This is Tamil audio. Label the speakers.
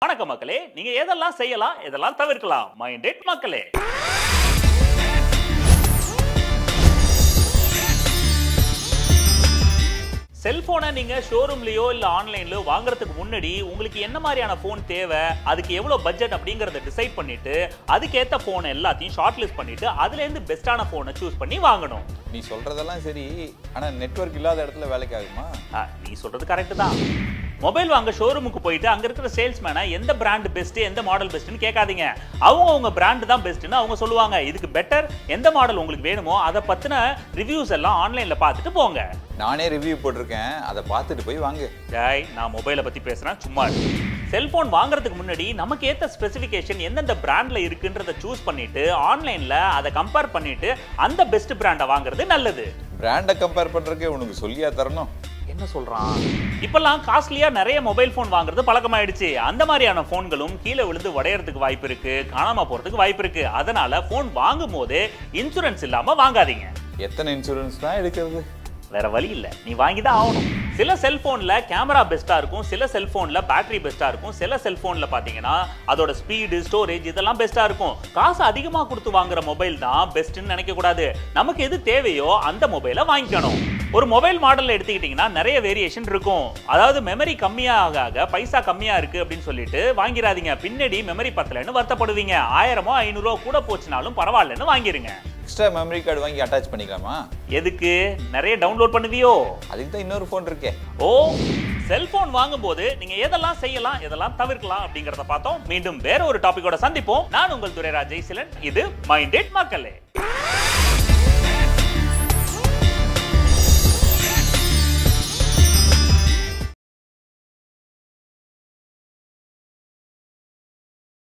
Speaker 1: வணக்கம் மக்களே நீங்க எதெல்லாம் செய்யலாம் எதெல்லாம் தவிர்க்கலாம் மைண்டட் மக்களே செல்போனை நீங்க ஷோரூம்லயோ இல்ல ஆன்லைன்லயோ வாங்குறதுக்கு முன்னாடி உங்களுக்கு என்ன மாதிரியான போன் தேவை அதுக்கு எவ்வளவு பட்ஜெட் அப்படிங்கறத டிசைட் பண்ணிட்டு அதுக்கேத்த போன் எல்லாத்தையும் ஷார்ட் லிஸ்ட் பண்ணிட்டு அதுல இருந்து பெஸ்டான போனை சூஸ் பண்ணி வாங்கணும்
Speaker 2: நீ சொல்றதெல்லாம் சரி ஆனா நெட்வொர்க் இல்லாத இடத்துல வேலைக்கு ஆகுமா
Speaker 1: ஆ, நீ சொல்றது கரெக்ட் தான் மொபைல் வாங்க ஷோரூமுக்கு போயிட்டு அங்க இருக்கிற சேல்ஸ்மேனை எந்த பிராண்ட் பெஸ்ட் எந்த மாடல் பெஸ்ட்னு கேட்காதீங்க அவங்க உங்க பிராண்ட் தான் பெஸ்ட்னு அவங்க சொல்லுவாங்க இதுக்கு பெட்டர் எந்த மாடல் உங்களுக்கு வேணுமோ அதை பத்தின ரிவ்யூஸ் எல்லாம் ஆன்லைன்ல பார்த்துட்டு போங்க
Speaker 2: நானே ரிவ்யூ போட்டிருக்கேன் அதை பார்த்துட்டு போய் வாங்கு
Speaker 1: ஜாய் நான் மொபைலை பத்தி பேசுறேன் சும்மா செல்போன் வாங்குறதுக்கு முன்னாடி நமக்கு ஏத்த ஸ்பெசிஃபிகேஷன் எந்தெந்த பிராண்ட்ல இருக்குன்றத சூஸ் பண்ணிட்டு ஆன்லைன்ல அதை கம்பேர் பண்ணிட்டு அந்த பெஸ்ட் பிராண்டை வாங்குறது நல்லது
Speaker 2: பிராண்டை கம்பேர் பண்றதுக்கு உனக்கு சொல்லியா தரணும்
Speaker 1: என்ன சொல்றான் இப்பெல்லாம் காஸ்ட்லியா நிறைய மொபைல் ஃபோன் வாங்குறது பழக்கமாயிடுச்சு அந்த மாதிரியான போன்களும் கீழே விழுந்து உடையறதுக்கு வாய்ப்பு இருக்கு காணாம போறதுக்கு வாய்ப்பு இருக்கு அதனால போன் வாங்கும் போது இன்சூரன்ஸ் இல்லாம வாங்காதீங்க
Speaker 2: எத்தனை இன்சூரன்ஸ் தான் எடுக்கிறது
Speaker 1: வேற வழி இல்ல நீ வாங்கி தான் ஆகணும் சில செல்போன்ல கேமரா பெஸ்டா இருக்கும் சில செல்போன்ல பேட்டரி பெஸ்டா இருக்கும் சில செல்போன்ல பாத்தீங்கன்னா அதோட ஸ்பீடு ஸ்டோரேஜ் இதெல்லாம் பெஸ்டா இருக்கும் காசு அதிகமா கொடுத்து வாங்குற மொபைல் தான் பெஸ்ட்னு நினைக்க கூடாது நமக்கு எது தேவையோ அந்த மொபைலை வாங்கிக்கணும் ஒரு மொபைல் மாடல்ல எடுத்துக்கிட்டீங்கன்னா நிறைய வேரியேஷன் இருக்கும் அதாவது மெமரி கம்மியா ஆக ஆக பைசா கம்மியா இருக்கு அப்படின்னு சொல்லிட்டு வாங்கிடாதீங்க பின்னாடி மெமரி பத்தலன்னு வருத்தப்படுவீங்க ஆயிரமோ ஐநூறுவா கூட போச்சுனாலும் பரவாயில்லன்னு வாங்கிருங்க
Speaker 2: எக்ஸ்ட்ரா மெமரி கார்டு வாங்கி அட்டாச் பண்ணிக்கலாமா
Speaker 1: எதுக்கு நிறைய டவுன்லோட் பண்ணுவியோ
Speaker 2: அதுக்கு தான் இன்னொரு ஃபோன் இருக்கே
Speaker 1: ஓ செல்போன் வாங்கும்போது நீங்க எதெல்லாம் செய்யலாம் எதெல்லாம் தவிர்க்கலாம் அப்படிங்கறத பார்த்தோம் மீண்டும் வேற ஒரு டாபிக்கோட சந்திப்போம் நான் உங்கள் துரைராஜ் ஜெய்சிலன் இது மைண்டட் மக்களே